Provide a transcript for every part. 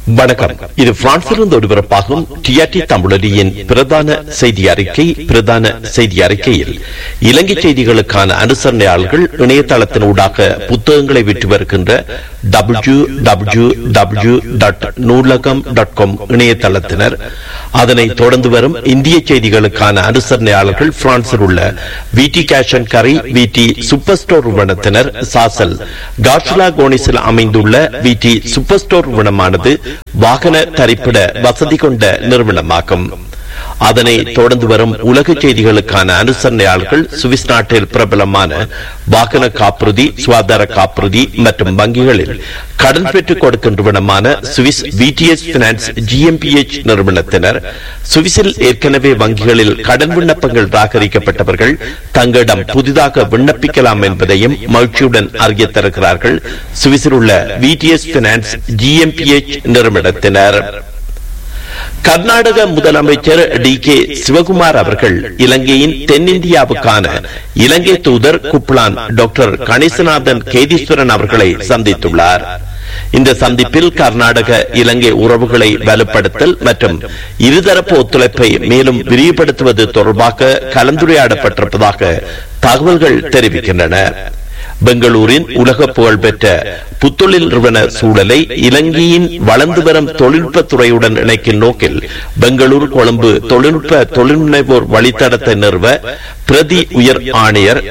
வணக்கம் இது பிரான்சிலிருந்து ஒளிபரப்பாகும் டிஆர்டி தமிழொலியின் பிரதான செய்தி அறிக்கை பிரதான செய்தி அறிக்கையில் இலங்கை செய்திகளுக்கான அனுசரணையாளர்கள் இணையதளத்தினூடாக புத்தகங்களை விற்று வருகின்ற W W W dot Noolagam dot com இணையதளத்தினர் அதனை தொடர்ந்து வரும் இந்திய செய்திகளுக்கான அனுசரணையாளர்கள் பிரான்சில் உள்ள விடி கேஷன் கரை விடி சூப்பர் ஸ்டோர் நிறுவனத்தினர் சாசல் கார்ஷுலா கோனிஸில் அமைந்துள்ள விடி சூப்பர் ஸ்டோர் நிறுவனமானது வாகன தரிப்பிட வசதி கொண்ட நிறுவனமாகும் அதனை தொடர்ந்து வரும் உலக செய்திகளுக்கான அனுசரணையாளர்கள் சுவிஸ் நாட்டில் பிரபலமான வாகன காப்புறுதி சுகாதார காப்புறுதி மற்றும் வங்கிகளில் கடன் பெற்றுக் கொடுக்கும் நிறுவனமான சுவிஸ் விடிஎஸ் பினான்ஸ் ஜிஎம்பிஎச் நிறுவனத்தினர் சுவிஸில் ஏற்கனவே வங்கிகளில் கடன் விண்ணப்பங்கள் ராகரிக்கப்பட்டவர்கள் தங்களிடம் புதிதாக விண்ணப்பிக்கலாம் என்பதையும் மகிழ்ச்சியுடன் அறிய தருகிறார்கள் சுவிஸில் உள்ள விடிஎஸ் பினான்ஸ் ஜிஎம்பிஎச் நிறுவனத்தினர் கர்நாடக முதலமைச்சர் டி கே சிவகுமார் அவர்கள் இலங்கையின் தென்னிந்தியாவுக்கான இலங்கை தூதர் குப்லான் டாக்டர் கணேசநாதன் கேதீஸ்வரன் அவர்களை சந்தித்துள்ளார் இந்த சந்திப்பில் கர்நாடக இலங்கை உறவுகளை வலுப்படுத்தல் மற்றும் இருதரப்பு ஒத்துழைப்பை மேலும் விரிவுபடுத்துவது தொடர்பாக கலந்துரையாடப்பட்டிருப்பதாக தகவல்கள் தெரிவிக்கின்றன பெங்களூரின் உலக புகழ்பெற்ற புத்தொழில் நிறுவன சூழலை இலங்கையின் வளர்ந்து வரும் தொழில்நுட்ப துறையுடன் இணைக்கும் நோக்கில் பெங்களூரு கொழும்பு தொழில்நுட்ப தொழில்முனைவோர் வழித்தடத்தை நிறுவ பிரதி உயர் ஆணையர்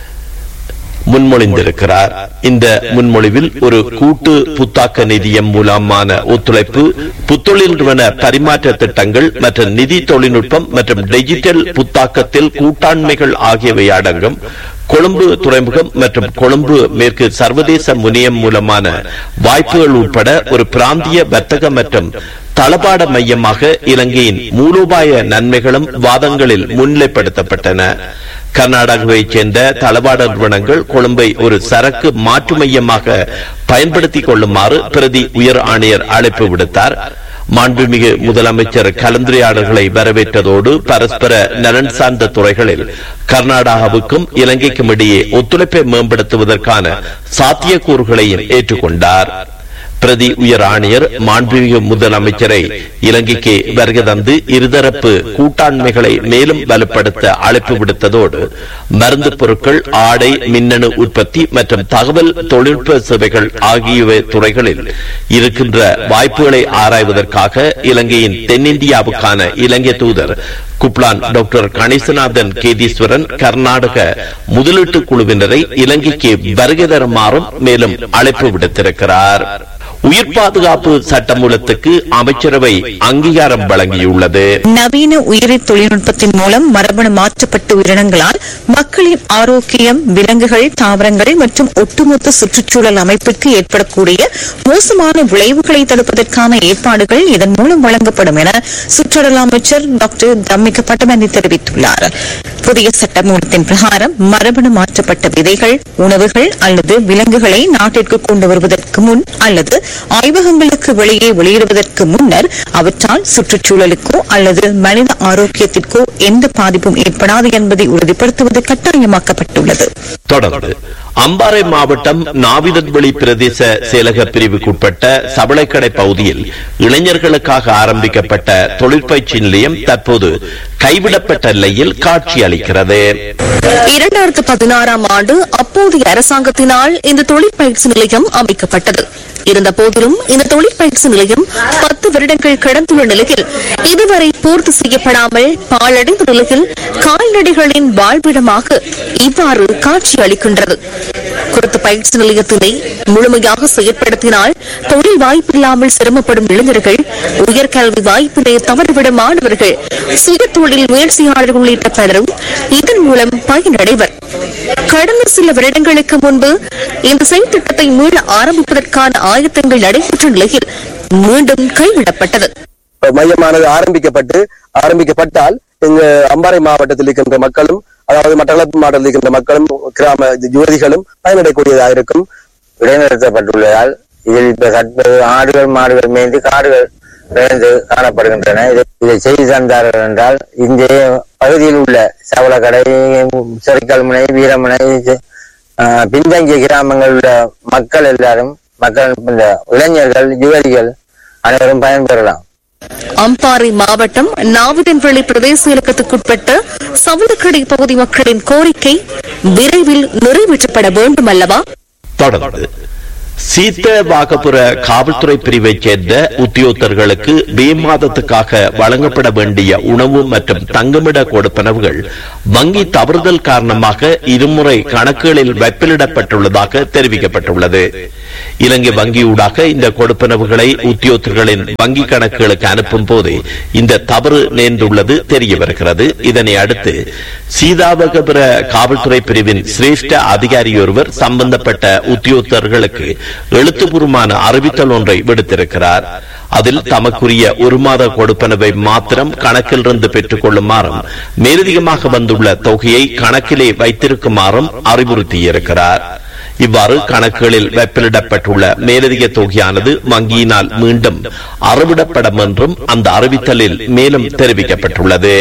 முன்மொழிந்திருக்கிறார் இந்த முன்மொழிவில் ஒரு கூட்டு புத்தாக்க நிதியம் மூலமான ஒத்துழைப்பு புத்தொழில் நிறுவன பரிமாற்ற திட்டங்கள் மற்றும் நிதி தொழில்நுட்பம் மற்றும் டிஜிட்டல் புத்தாக்கத்தில் கூட்டாண்மைகள் ஆகியவை அடங்கும் கொழும்பு துறைமுகம் மற்றும் கொழும்பு மேற்கு சர்வதேச முனையம் மூலமான வாய்ப்புகள் உட்பட ஒரு பிராந்திய வர்த்தக மற்றும் தளபாட மையமாக இலங்கையின் மூலோபாய நன்மைகளும் வாதங்களில் முன்னிலைப்படுத்தப்பட்டன கர்நாடகாவைச் சேர்ந்த தளவாட நிறுவனங்கள் கொழும்பை ஒரு சரக்கு மாற்று மையமாக பயன்படுத்திக் கொள்ளுமாறு பிரதி உயர் ஆணையர் அழைப்பு விடுத்தார் மாண்புமிகு முதலமைச்சர் கலந்துரையாடல்களை வரவேற்றதோடு பரஸ்பர நலன் சார்ந்த துறைகளில் கர்நாடகாவுக்கும் இலங்கைக்கும் இடையே ஒத்துழைப்பை மேம்படுத்துவதற்கான சாத்தியக்கூறுகளையும் ஏற்றுக்கொண்டார் பிரதி உயர் ஆணையர் மாண்புமிகு முதலமைச்சரை இலங்கைக்கு வருகை தந்து இருதரப்பு கூட்டாண்மைகளை மேலும் வலுப்படுத்த அழைப்பு விடுத்ததோடு மருந்து பொருட்கள் ஆடை மின்னணு உற்பத்தி மற்றும் தகவல் தொழில்நுட்ப சேவைகள் ஆகியவை துறைகளில் இருக்கின்ற வாய்ப்புகளை ஆராய்வதற்காக இலங்கையின் தென்னிந்தியாவுக்கான இலங்கை தூதர் குப்லான் டாக்டர் கணேசநாதன் கேதீஸ்வரன் கர்நாடக முதலீட்டு குழுவினரை இலங்கைக்கு வருகை தருமாறும் மேலும் அழைப்பு விடுத்திருக்கிறார் உயிர் பாதுகாப்பு சட்டமூலத்துக்கு அமைச்சரவை அங்கீகாரம் வழங்கியுள்ளது நவீன உயிரி தொழில்நுட்பத்தின் மூலம் மரபணு மாற்றப்பட்ட உயிரினங்களால் மக்களின் ஆரோக்கியம் விலங்குகள் தாவரங்கள் மற்றும் ஒட்டுமொத்த சுற்றுச்சூழல் அமைப்பிற்கு ஏற்படக்கூடிய மோசமான விளைவுகளை தடுப்பதற்கான ஏற்பாடுகள் இதன் மூலம் வழங்கப்படும் என சுற்றுலா அமைச்சர் டாக்டர் தம்மிக பட்டமணி தெரிவித்துள்ளார் புதிய சட்டமூலத்தின் பிரகாரம் மரபணு மாற்றப்பட்ட விதைகள் உணவுகள் அல்லது விலங்குகளை நாட்டிற்கு கொண்டு வருவதற்கு முன் அல்லது ஆய்வகங்களுக்கு வெளியே வெளியிடுவதற்கு முன்னர் அவற்றால் சுற்றுச்சூழலுக்கோ அல்லது மனித ஆரோக்கியத்திற்கோ எந்த பாதிப்பும் ஏற்படாது என்பதை உறுதிப்படுத்துவது கட்டாயமாக்கப்பட்டுள்ளது தொடர்ந்து அம்பாறை மாவட்டம் நாவிதன்வெளி பிரதேச செயலக பிரிவுக்குட்பட்ட சபளைக்கடை பகுதியில் இளைஞர்களுக்காக ஆரம்பிக்கப்பட்ட தொழிற்பயிற்சி நிலையம் தற்போது கைவிடப்பட்ட நிலையில் காட்சி அளிக்கிறது இரண்டாயிரத்து பதினாறாம் ஆண்டு அப்போதைய அரசாங்கத்தினால் இந்த தொழிற்பயிற்சி நிலையம் அமைக்கப்பட்டது இருந்த போதிலும் இந்த தொழிற்பயிற்சி நிலையம் பத்து வருடங்கள் கடந்துள்ள நிலையில் இதுவரை பூர்த்தி செய்யப்படாமல் பாழடைந்த நிலையில் கால்நடைகளின் வாழ்விடமாக இவ்வாறு காட்சி அளிக்கின்றது குறித்த பயிற்சி நிலையத்தினை முழுமையாக செயற்படுத்தினால் தொழில் வாய்ப்பில்லாமல் சிரமப்படும் இளைஞர்கள் உயர்கல்வி வாய்ப்பினை தவறிவிடும் மாணவர்கள் சுய தொழில் முயற்சியாளர்கள் உள்ளிட்ட பலரும் இதன் மூலம் பயனடைவர் கடந்த சில வருடங்களுக்கு முன்பு இந்த செயல்திட்டத்தை மீள ஆரம்பிப்பதற்கான ஆயத்தங்கள் நடைபெற்ற நிலையில் மீண்டும் கைவிடப்பட்டது மையமானது ஆரம்பிக்கப்பட்டு ஆரம்பிக்கப்பட்டால் இங்கு அம்பாறை மாவட்டத்தில் இருக்கின்ற மக்களும் அதாவது மட்டக்களப்பு மாவட்டத்தில் இருக்கின்ற மக்களும் கிராம யுவதிகளும் பயனடையக்கூடியதாக இருக்கும் இடைநிறுத்தப்பட்டுள்ளதால் இதில் இப்ப சற்று ஆடுகள் மாடுகள் மேய்ந்து காடுகள் விளைந்து காணப்படுகின்றன இதை இதை செய்து தந்தார்கள் என்றால் இந்த பகுதியில் உள்ள சவளக்கடை சொரிக்கல்முனை வீரமுனை ஆஹ், பின்தங்கிய கிராமங்களில் உள்ள மக்கள் எல்லாரும் மக்கள் இந்த இளைஞர்கள் யுவதிகள் அனைவரும் பயன்பெறலாம் அம்பாறை மாவட்டம் நாவிதன்வெளி பிரதேச இலக்கத்துக்குட்பட்ட சவுளக்கடை பகுதி மக்களின் கோரிக்கை விரைவில் நிறைவேற்றப்பட வேண்டும் அல்லவா தொடர்ந்து சீத்த வாகபுர காவல்துறை பிரிவைச் சேர்ந்த உத்தியோகத்தர்களுக்கு மே மாதத்துக்காக வழங்கப்பட வேண்டிய உணவு மற்றும் தங்குமிட கொடுப்பனவுகள் வங்கி தவறுதல் காரணமாக இருமுறை கணக்குகளில் வைப்பிலிடப்பட்டுள்ளதாக தெரிவிக்கப்பட்டுள்ளது இலங்கை வங்கியூடாக இந்த கொடுப்பனவுகளை உத்தியோகத்தர்களின் வங்கி கணக்குகளுக்கு அனுப்பும் போது இந்த தவறு நேர்ந்துள்ளது தெரிய வருகிறது இதனை அடுத்து சீதாவகபுர காவல்துறை பிரிவின் சிரேஷ்ட அதிகாரியொருவர் சம்பந்தப்பட்ட உத்தியோகத்தர்களுக்கு எழுத்துப்பூர்வமான அறிவித்தல் ஒன்றை விடுத்திருக்கிறார் அதில் தமக்குரிய ஒரு மாத கொடுப்பனவை மாத்திரம் கணக்கிலிருந்து பெற்றுக் கொள்ளுமாறும் மேலதிகமாக வந்துள்ள தொகையை கணக்கிலே வைத்திருக்குமாறும் அறிவுறுத்தியிருக்கிறார் இவ்வாறு கணக்குகளில் வைப்பிலிடப்பட்டுள்ள மேலதிக தொகையானது வங்கியினால் மீண்டும் அறவிடப்படும் என்றும் அந்த அறிவித்தலில் மேலும் தெரிவிக்கப்பட்டுள்ளது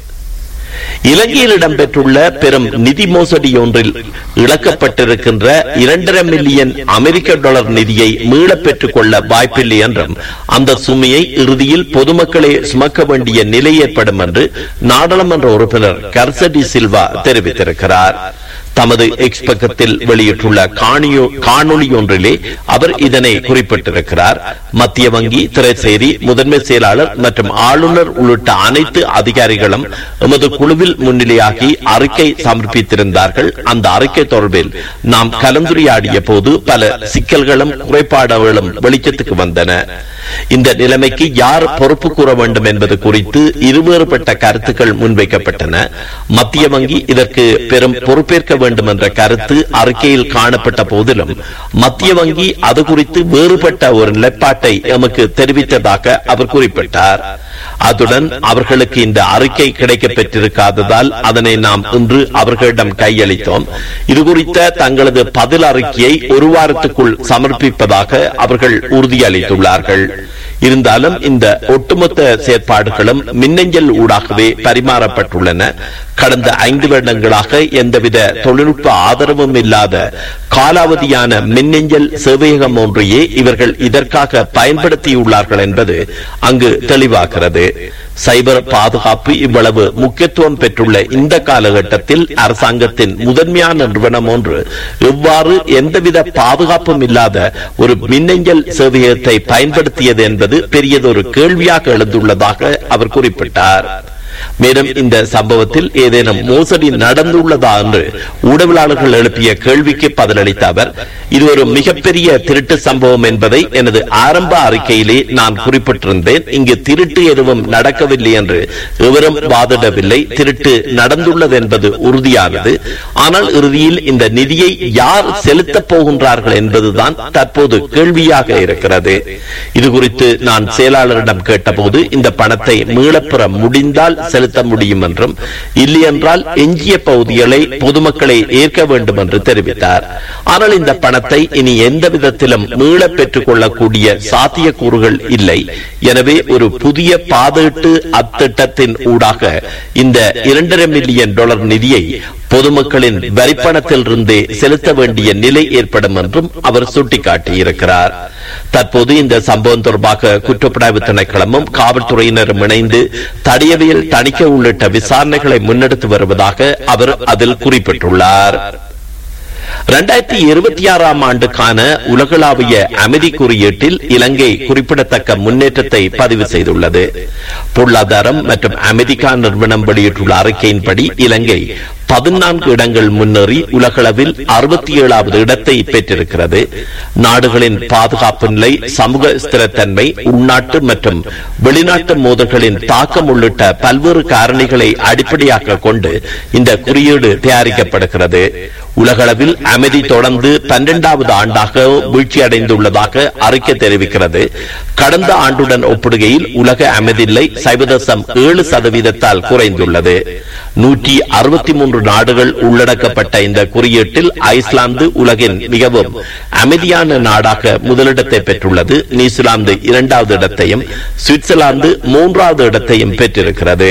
இலங்கையில் இடம்பெற்றுள்ள பெரும் நிதி மோசடி ஒன்றில் இழக்கப்பட்டிருக்கின்ற இரண்டரை மில்லியன் அமெரிக்க டாலர் நிதியை மீளப் பெற்றுக் கொள்ள வாய்ப்பில்லை என்றும் அந்த சுமையை இறுதியில் பொதுமக்களே சுமக்க வேண்டிய நிலை ஏற்படும் என்று நாடாளுமன்ற உறுப்பினர் கர்சடி சில்வா தெரிவித்திருக்கிறார் தமது எக்ஸ் பக்கத்தில் வெளியிட்டுள்ள காணியோ- காணொளி ஒன்றிலே அவர் இதனை குறிப்பிட்டிருக்கிறார் மத்திய வங்கி திரைசேரி முதன்மை செயலாளர் மற்றும் ஆளுநர் உள்ளிட்ட அனைத்து அதிகாரிகளும் எமது குழுவில் முன்னிலையாகி அறிக்கை சமர்ப்பித்திருந்தார்கள் அந்த அறிக்கை தொடர்பில் நாம் கலந்துரையாடிய போது பல சிக்கல்களும் குறைபாடுகளும் வெளிச்சத்துக்கு வந்தன இந்த நிலைமைக்கு யார் பொறுப்பு கூற வேண்டும் என்பது குறித்து இருவேறுபட்ட கருத்துக்கள் முன்வைக்கப்பட்டன மத்திய வங்கி இதற்கு பெரும் பொறுப்பேற்க வேண்டும் என்ற கருத்து அறிக்கையில் காணப்பட்ட போதிலும் மத்திய வங்கி அது குறித்து வேறுபட்ட ஒரு நிலைப்பாட்டை எமக்கு தெரிவித்ததாக அவர் குறிப்பிட்டார் அத்துடன் அவர்களுக்கு இந்த அறிக்கை கிடைக்கப் பெற்றிருக்காததால் அதனை நாம் இன்று அவர்களிடம் கையளித்தோம் இது குறித்த தங்களது பதில் அறிக்கையை ஒரு வாரத்துக்குள் சமர்ப்பிப்பதாக அவர்கள் உறுதியளித்துள்ளார்கள் இருந்தாலும் இந்த ஒட்டுமொத்த செயற்பாடுகளும் மின்னஞ்சல் ஊடாகவே பரிமாறப்பட்டுள்ளன கடந்த ஐந்து வருடங்களாக எந்தவித தொழில்நுட்ப ஆதரவும் இல்லாத காலாவதியான மின்னஞ்சல் சேவையகம் ஒன்றையே இவர்கள் இதற்காக பயன்படுத்தியுள்ளார்கள் என்பது அங்கு தெளிவாகிறது சைபர் பாதுகாப்பு இவ்வளவு முக்கியத்துவம் பெற்றுள்ள இந்த காலகட்டத்தில் அரசாங்கத்தின் முதன்மையான நிறுவனம் ஒன்று எவ்வாறு எந்தவித பாதுகாப்பும் இல்லாத ஒரு மின்னஞ்சல் சேவையகத்தை பயன்படுத்தியது என்பது பெரியதொரு கேள்வியாக எழுந்துள்ளதாக அவர் குறிப்பிட்டார் மேலும் இந்த சம்பவத்தில் ஏதேனும் மோசடி நடந்துள்ளதா என்று ஊடகவியலாளர்கள் எழுப்பிய கேள்விக்கு பதிலளித்த அவர் இது ஒரு மிகப்பெரிய திருட்டு சம்பவம் என்பதை எனது ஆரம்ப அறிக்கையிலே நான் குறிப்பிட்டிருந்தேன் இங்கு திருட்டு எதுவும் நடக்கவில்லை என்று எவரும் வாதிடவில்லை திருட்டு நடந்துள்ளது என்பது உறுதியானது ஆனால் இறுதியில் இந்த நிதியை யார் செலுத்தப் போகின்றார்கள் என்பதுதான் தற்போது கேள்வியாக இருக்கிறது இது குறித்து நான் செயலாளரிடம் கேட்டபோது இந்த பணத்தை மீளப்பெற முடிந்தால் செலுத்த முடியும் என்றும் இல்லையென்றால் எஞ்சிய பகுதிகளை பொதுமக்களை ஏற்க வேண்டும் என்று தெரிவித்தார் ஆனால் இந்த பணத்தை இனி எந்த விதத்திலும் மீள பெற்றுக் கொள்ளக்கூடிய சாத்தியக்கூறுகள் இல்லை எனவே ஒரு புதிய பாதீட்டு அத்திட்டத்தின் ஊடாக இந்த இரண்டரை மில்லியன் டாலர் நிதியை பொதுமக்களின் வரிப்பணத்தில் இருந்தே செலுத்த வேண்டிய நிலை ஏற்படும் என்றும் அவர் சுட்டிக்காட்டியிருக்கிறார் தற்போது இந்த சம்பவம் தொடர்பாக குற்றப்புலனாய்வு திணைக்களமும் காவல்துறையினரும் இணைந்து தடியவியல் தணிக்கை உள்ளிட்ட விசாரணைகளை முன்னெடுத்து வருவதாக அவர் அதில் குறிப்பிட்டுள்ளார் இரண்டாயிரத்தி இருபத்தி ஆறாம் ஆண்டுக்கான உலகளாவிய அமைதி குறியீட்டில் இலங்கை குறிப்பிடத்தக்க முன்னேற்றத்தை பதிவு செய்துள்ளது பொருளாதாரம் மற்றும் அமைதிக்கான நிறுவனம் வெளியிட்டுள்ள அறிக்கையின்படி இலங்கை பதினான்கு இடங்கள் முன்னேறி உலகளவில் அறுபத்தி ஏழாவது இடத்தை பெற்றிருக்கிறது நாடுகளின் பாதுகாப்பு நிலை சமூக ஸ்திரத்தன்மை உள்நாட்டு மற்றும் வெளிநாட்டு மோதல்களின் தாக்கம் உள்ளிட்ட பல்வேறு காரணிகளை அடிப்படையாக கொண்டு இந்த குறியீடு தயாரிக்கப்படுகிறது உலகளவில் அமைதி தொடர்ந்து பன்னிரண்டாவது ஆண்டாக வீழ்ச்சியடைந்துள்ளதாக அறிக்கை தெரிவிக்கிறது கடந்த ஆண்டுடன் ஒப்பிடுகையில் உலக அமைதி நிலை சைவதசம் ஏழு சதவீதத்தால் குறைந்துள்ளது நூற்றி அறுபத்தி மூன்று நாடுகள் உள்ளடக்கப்பட்ட இந்த குறியீட்டில் ஐஸ்லாந்து உலகின் மிகவும் அமைதியான நாடாக முதலிடத்தை பெற்றுள்ளது நியூசிலாந்து இரண்டாவது இடத்தையும் சுவிட்சர்லாந்து மூன்றாவது இடத்தையும் பெற்றிருக்கிறது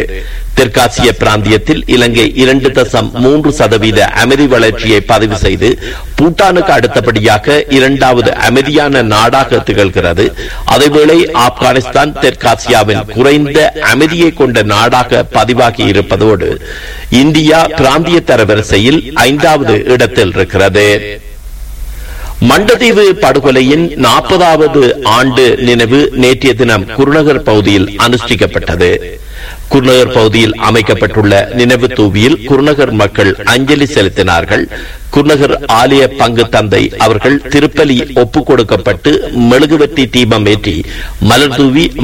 தெற்காசிய பிராந்தியத்தில் இலங்கை இரண்டு தசம் மூன்று சதவீத அமைதி வளர்ச்சியை பதிவு செய்து பூட்டானுக்கு அடுத்தபடியாக இரண்டாவது அமைதியான நாடாக திகழ்கிறது அதேவேளை ஆப்கானிஸ்தான் தெற்காசியாவின் குறைந்த அமைதியை கொண்ட நாடாக பதிவாகி இருப்பதோடு இந்தியா பிராந்திய தரவரிசையில் ஐந்தாவது இடத்தில் இருக்கிறது மண்டதீவு படுகொலையின் நாற்பதாவது ஆண்டு நினைவு நேற்றைய தினம் குருநகர் பகுதியில் அனுஷ்டிக்கப்பட்டது குருநகர் பகுதியில் அமைக்கப்பட்டுள்ள நினைவு தூவியில் குருநகர் மக்கள் அஞ்சலி செலுத்தினார்கள் குருநகர் ஆலய பங்கு தந்தை அவர்கள் திருப்பலி ஒப்புக் கொடுக்கப்பட்டு மெழுகுவர்த்தி தீபம் ஏற்றி மலர் தூவி